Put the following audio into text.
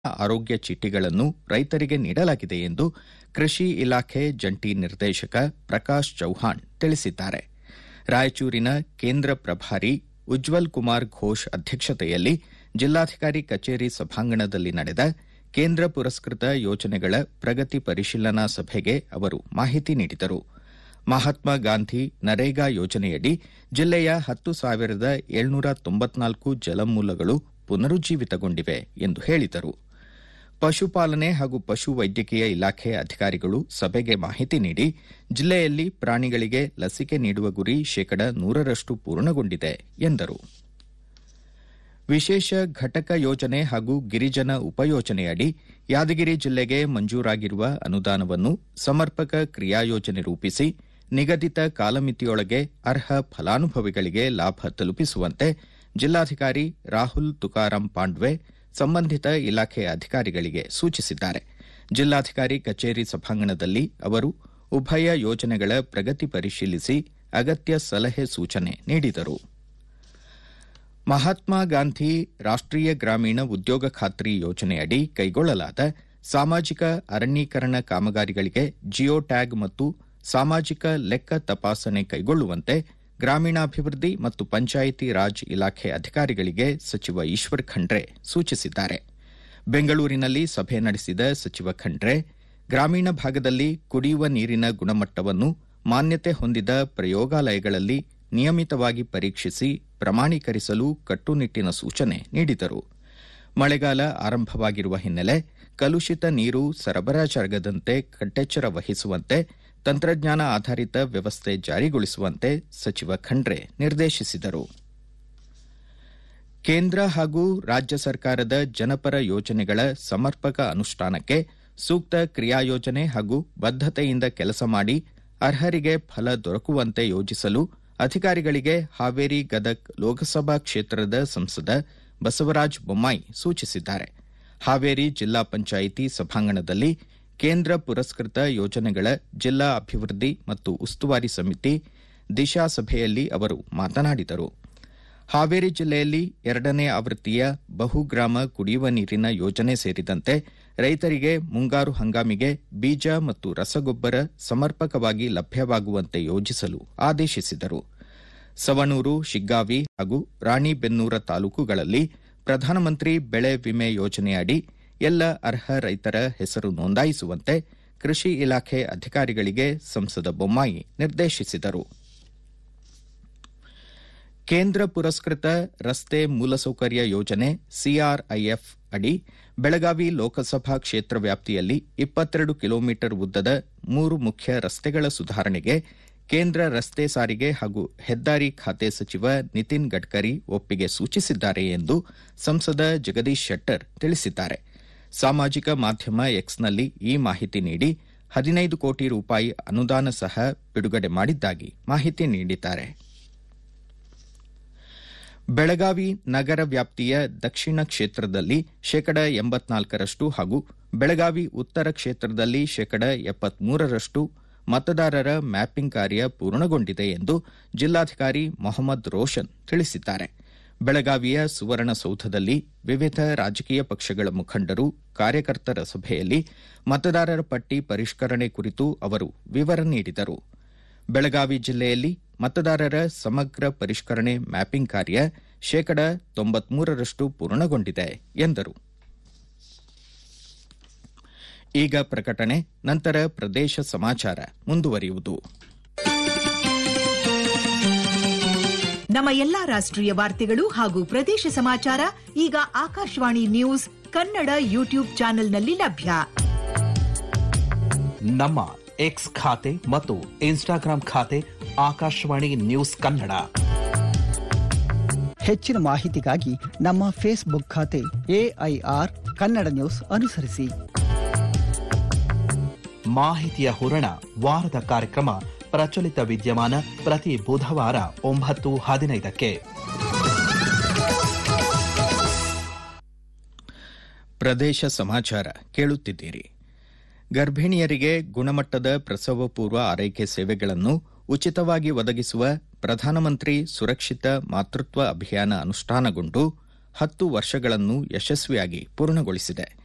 ಆರೋಗ್ಯ ಚೀಟಿಗಳನ್ನು ರೈತರಿಗೆ ನೀಡಲಾಗಿದೆ ಎಂದು ಕೃಷಿ ಇಲಾಖೆ ಜಂಟಿ ನಿರ್ದೇಶಕ ಪ್ರಕಾಶ್ ಚೌಹಾಣ್ ತಿಳಿಸಿದ್ದಾರೆ ರಾಯಚೂರಿನ ಕೇಂದ್ರ ಪ್ರಭಾರಿ ಉಜ್ವಲ್ ಕುಮಾರ್ ಘೋಷ್ ಅಧ್ಯಕ್ಷತೆಯಲ್ಲಿ ಜಿಲ್ಲಾಧಿಕಾರಿ ಕಚೇರಿ ಸಭಾಂಗಣದಲ್ಲಿ ನಡೆದ ಕೇಂದ್ರ ಪುರಸ್ಕೃತ ಯೋಜನೆಗಳ ಪ್ರಗತಿ ಪರಿಶೀಲನಾ ಸಭೆಗೆ ಅವರು ಮಾಹಿತಿ ನೀಡಿದರು ಮಹಾತ್ಮ ಗಾಂಧಿ ನರೇಗಾ ಯೋಜನೆಯಡಿ ಜಿಲ್ಲೆಯ ಹತ್ತು ಸಾವಿರದ ಏಳ್ನೂರ ತೊಂಬತ್ನಾಲ್ಕು ಜಲಮೂಲಗಳು ಪುನರುಜ್ಜೀವಿತಗೊಂಡಿವೆ ಎಂದು ಹೇಳಿದರು ಪಶುಪಾಲನೆ ಹಾಗೂ ಪಶು ವೈದ್ಯಕೀಯ ಇಲಾಖೆ ಅಧಿಕಾರಿಗಳು ಸಭೆಗೆ ಮಾಹಿತಿ ನೀಡಿ ಜಿಲ್ಲೆಯಲ್ಲಿ ಪ್ರಾಣಿಗಳಿಗೆ ಲಸಿಕೆ ನೀಡುವ ಗುರಿ ಶೇಕಡ ನೂರರಷ್ಟು ಪೂರ್ಣಗೊಂಡಿದೆ ಎಂದರು ವಿಶೇಷ ಘಟಕ ಯೋಜನೆ ಹಾಗೂ ಗಿರಿಜನ ಉಪಯೋಜನೆಯಡಿ ಯಾದಗಿರಿ ಜಿಲ್ಲೆಗೆ ಮಂಜೂರಾಗಿರುವ ಅನುದಾನವನ್ನು ಸಮರ್ಪಕ ಕ್ರಿಯಾಯೋಜನೆ ರೂಪಿಸಿ ನಿಗದಿತ ಕಾಲಮಿತಿಯೊಳಗೆ ಅರ್ಹ ಫಲಾನುಭವಿಗಳಿಗೆ ಲಾಭ ತಲುಪಿಸುವಂತೆ ಜಿಲ್ಲಾಧಿಕಾರಿ ರಾಹುಲ್ ತುಕಾರಾಂ ಪಾಂಡ್ವೆ ಸಂಬಂಧಿತ ಇಲಾಖೆ ಅಧಿಕಾರಿಗಳಿಗೆ ಸೂಚಿಸಿದ್ದಾರೆ ಜಿಲ್ಲಾಧಿಕಾರಿ ಕಚೇರಿ ಸಭಾಂಗಣದಲ್ಲಿ ಅವರು ಉಭಯ ಯೋಜನೆಗಳ ಪ್ರಗತಿ ಪರಿಶೀಲಿಸಿ ಅಗತ್ಯ ಸಲಹೆ ಸೂಚನೆ ನೀಡಿದರು ಮಹಾತ್ಮ ಗಾಂಧಿ ರಾಷ್ಟೀಯ ಗ್ರಾಮೀಣ ಉದ್ಯೋಗ ಖಾತ್ರಿ ಯೋಜನೆಯಡಿ ಕೈಗೊಳ್ಳಲಾದ ಸಾಮಾಜಿಕ ಅರಣ್ಯೀಕರಣ ಕಾಮಗಾರಿಗಳಿಗೆ ಜಿಯೋ ಟ್ಯಾಗ್ ಮತ್ತು ಸಾಮಾಜಿಕ ಲೆಕ್ಕ ತಪಾಸಣೆ ಕೈಗೊಳ್ಳುವಂತೆ ಗ್ರಾಮೀಣಾಭಿವೃದ್ಧಿ ಮತ್ತು ಪಂಚಾಯಿತಿ ರಾಜ್ ಇಲಾಖೆ ಅಧಿಕಾರಿಗಳಿಗೆ ಸಚಿವ ಈಶ್ವರ್ ಖಂಡ್ರೆ ಸೂಚಿಸಿದ್ದಾರೆ ಬೆಂಗಳೂರಿನಲ್ಲಿ ಸಭೆ ನಡೆಸಿದ ಸಚಿವ ಖಂಡ್ರೆ ಗ್ರಾಮೀಣ ಭಾಗದಲ್ಲಿ ಕುಡಿಯುವ ನೀರಿನ ಗುಣಮಟ್ಟವನ್ನು ಮಾನ್ಯತೆ ಹೊಂದಿದ ಪ್ರಯೋಗಾಲಯಗಳಲ್ಲಿ ನಿಯಮಿತವಾಗಿ ಪರೀಕ್ಷಿಸಿ ಪ್ರಮಾಣೀಕರಿಸಲು ಕಟ್ಟುನಿಟ್ಟಿನ ಸೂಚನೆ ನೀಡಿದರು ಮಳೆಗಾಲ ಆರಂಭವಾಗಿರುವ ಹಿನ್ನೆಲೆ ಕಲುಷಿತ ನೀರು ಸರಬರಾಜಾಗದಂತೆ ಕಟ್ಟೆಚ್ಚರ ವಹಿಸುವಂತೆ ತಂತ್ರಜ್ಞಾನ ಆಧಾರಿತ ವ್ಯವಸ್ಥೆ ಜಾರಿಗೊಳಿಸುವಂತೆ ಸಚಿವ ಖಂಡ್ರೆ ನಿರ್ದೇಶಿಸಿದರು ಕೇಂದ್ರ ಹಾಗೂ ರಾಜ್ಯ ಸರ್ಕಾರದ ಜನಪರ ಯೋಜನೆಗಳ ಸಮರ್ಪಕ ಅನುಷ್ಠಾನಕ್ಕೆ ಸೂಕ್ತ ಕ್ರಿಯಾಯೋಜನೆ ಹಾಗೂ ಬದ್ದತೆಯಿಂದ ಕೆಲಸ ಮಾಡಿ ಅರ್ಹರಿಗೆ ಫಲ ದೊರಕುವಂತೆ ಯೋಜಿಸಲು ಅಧಿಕಾರಿಗಳಿಗೆ ಹಾವೇರಿ ಗದಗ್ ಲೋಕಸಭಾ ಕ್ಷೇತ್ರದ ಸಂಸದ ಬಸವರಾಜ ಬೊಮ್ಮಾಯಿ ಸೂಚಿಸಿದ್ದಾರೆ ಹಾವೇರಿ ಜಿಲ್ಲಾ ಪಂಚಾಯಿತಿ ಸಭಾಂಗಣದಲ್ಲಿ ಕೇಂದ್ರ ಪುರಸ್ಕೃತ ಯೋಜನೆಗಳ ಜಿಲ್ಲಾ ಅಭಿವೃದ್ಧಿ ಮತ್ತು ಉಸ್ತುವಾರಿ ಸಮಿತಿ ದಿಶಾ ಸಭೆಯಲ್ಲಿ ಅವರು ಮಾತನಾಡಿದರು ಹಾವೇರಿ ಜಿಲ್ಲೆಯಲ್ಲಿ ಎರಡನೇ ಆವೃತ್ತಿಯ ಬಹುಗ್ರಾಮ ಕುಡಿಯುವ ನೀರಿನ ಯೋಜನೆ ಸೇರಿದಂತೆ ರೈತರಿಗೆ ಮುಂಗಾರು ಹಂಗಾಮಿಗೆ ಬೀಜ ಮತ್ತು ರಸಗೊಬ್ಬರ ಸಮರ್ಪಕವಾಗಿ ಲಭ್ಯವಾಗುವಂತೆ ಯೋಜಿಸಲು ಆದೇಶಿಸಿದರು ಸವಣೂರು ಶಿಗ್ಗಾವಿ ಹಾಗೂ ರಾಣಿಬೆನ್ನೂರ ತಾಲೂಕುಗಳಲ್ಲಿ ಪ್ರಧಾನಮಂತ್ರಿ ಬೆಳೆ ವಿಮೆ ಯೋಜನೆಯಡಿ ಎಲ್ಲ ಅರ್ಹ ರೈತರ ಹೆಸರು ನೋಂದಾಯಿಸುವಂತೆ ಕೃಷಿ ಇಲಾಖೆ ಅಧಿಕಾರಿಗಳಿಗೆ ಸಂಸದ ಬೊಮ್ಮಾಯಿ ನಿರ್ದೇಶಿಸಿದರು ಕೇಂದ್ರ ಪುರಸ್ಕೃತ ರಸ್ತೆ ಮೂಲಸೌಕರ್ಯ ಯೋಜನೆ ಸಿಆರ್ಐಎಫ್ ಅಡಿ ಬೆಳಗಾವಿ ಲೋಕಸಭಾ ಕ್ಷೇತ್ರ ವ್ಯಾಪ್ತಿಯಲ್ಲಿ ಇಪ್ಪತ್ತೆರಡು ಕಿಲೋಮೀಟರ್ ಉದ್ದದ ಮೂರು ಮುಖ್ಯ ರಸ್ತೆಗಳ ಸುಧಾರಣೆಗೆ ಕೇಂದ್ರ ರಸ್ತೆ ಸಾರಿಗೆ ಹಾಗೂ ಹೆದ್ದಾರಿ ಖಾತೆ ಸಚಿವ ನಿತಿನ್ ಗಡ್ಕರಿ ಒಪ್ಪಿಗೆ ಸೂಚಿಸಿದ್ದಾರೆ ಎಂದು ಸಂಸದ ಜಗದೀಶ್ ಶೆಟ್ಟರ್ ತಿಳಿಸಿದ್ದಾರೆ ಸಾಮಾಜಿಕ ಮಾಧ್ಯಮ ಎಕ್ಸ್ನಲ್ಲಿ ಈ ಮಾಹಿತಿ ನೀಡಿ ಹದಿನೈದು ಕೋಟಿ ರೂಪಾಯಿ ಅನುದಾನ ಸಹ ಬಿಡುಗಡೆ ಮಾಡಿದ್ದಾಗಿ ಮಾಹಿತಿ ನೀಡಿದ್ದಾರೆ ಬೆಳಗಾವಿ ನಗರ ವ್ಯಾಪ್ತಿಯ ದಕ್ಷಿಣ ಕ್ಷೇತ್ರದಲ್ಲಿ ಶೇಕಡ ಎಂಬತ್ನಾಲ್ಕರಷ್ಟು ಹಾಗೂ ಬೆಳಗಾವಿ ಉತ್ತರ ಕ್ಷೇತ್ರದಲ್ಲಿ ಶೇಕಡ ಎಪ್ಪತ್ಮೂರರಷ್ಟು ಮತದಾರರ ಮ್ಯಾಪಿಂಗ್ ಕಾರ್ಯ ಪೂರ್ಣಗೊಂಡಿದೆ ಎಂದು ಜಿಲ್ಲಾಧಿಕಾರಿ ಮೊಹಮ್ಮದ್ ರೋಷನ್ ತಿಳಿಸಿದ್ದಾರೆ ಬೆಳಗಾವಿಯ ಸುವರ್ಣಸೌಧದಲ್ಲಿ ವಿವಿಧ ರಾಜಕೀಯ ಪಕ್ಷಗಳ ಮುಖಂಡರು ಕಾರ್ಯಕರ್ತರ ಸಭೆಯಲ್ಲಿ ಮತದಾರರ ಪಟ್ಟಿ ಪರಿಷ್ಕರಣೆ ಕುರಿತು ಅವರು ವಿವರ ನೀಡಿದರು ಬೆಳಗಾವಿ ಜಿಲ್ಲೆಯಲ್ಲಿ ಮತದಾರರ ಸಮಗ್ರ ಪರಿಷ್ಕರಣೆ ಮ್ಯಾಪಿಂಗ್ ಕಾರ್ಯ ಶೇಕಡ ತೊಂಬತ್ಮೂರರಷ್ಟು ಪೂರ್ಣಗೊಂಡಿದೆ ಎಂದರು ಈಗ ಪ್ರಕಟಣೆ ನಂತರ ಪ್ರದೇಶ ಸಮಾಚಾರ ಮುಂದುವರಿಯುವುದು ನಮ್ಮ ಎಲ್ಲಾ ರಾಷ್ಟ್ರೀಯ ವಾರ್ತೆಗಳು ಹಾಗೂ ಪ್ರದೇಶ ಸಮಾಚಾರ ಈಗ ಆಕಾಶವಾಣಿ ನ್ಯೂಸ್ ಕನ್ನಡ ಯೂಟ್ಯೂಬ್ ಚಾನೆಲ್ನಲ್ಲಿ ಲಭ್ಯ ನಮ್ಮ ಎಕ್ಸ್ ಖಾತೆ ಮತ್ತು ಇನ್ಸ್ಟಾಗ್ರಾಂ ಖಾತೆ ಆಕಾಶವಾಣಿ ನ್ಯೂಸ್ ಕನ್ನಡ ಹೆಚ್ಚಿನ ಮಾಹಿತಿಗಾಗಿ ನಮ್ಮ ಫೇಸ್ಬುಕ್ ಖಾತೆ ಎಐಆರ್ ಕನ್ನಡ ನ್ಯೂಸ್ ಅನುಸರಿಸಿ ಮಾಹಿತಿಯ ಹೂರಣ ವಾರದ ಕಾರ್ಯಕ್ರಮ ಪ್ರಚಲಿತ ವಿದ್ಯಮಾನ ಪ್ರತಿ ಬುಧವಾರ ಒಂಬತ್ತು ಹದಿನೈದಕ್ಕೆ ಪ್ರದೇಶ ಸಮಾಚಾರ ಕೇಳುತ್ತಿದ್ದೀರಿ ಗರ್ಭಿಣಿಯರಿಗೆ ಗುಣಮಟ್ಟದ ಪ್ರಸವ ಪೂರ್ವ ಆರೈಕೆ ಸೇವೆಗಳನ್ನು ಉಚಿತವಾಗಿ ಒದಗಿಸುವ ಪ್ರಧಾನಮಂತ್ರಿ ಸುರಕ್ಷಿತ ಮಾತೃತ್ವ ಅಭಿಯಾನ ಅನುಷ್ಠಾನಗೊಂಡು ಹತ್ತು ವರ್ಷಗಳನ್ನು ಯಶಸ್ವಿಯಾಗಿ ಪೂರ್ಣಗೊಳಿಸಿದೆ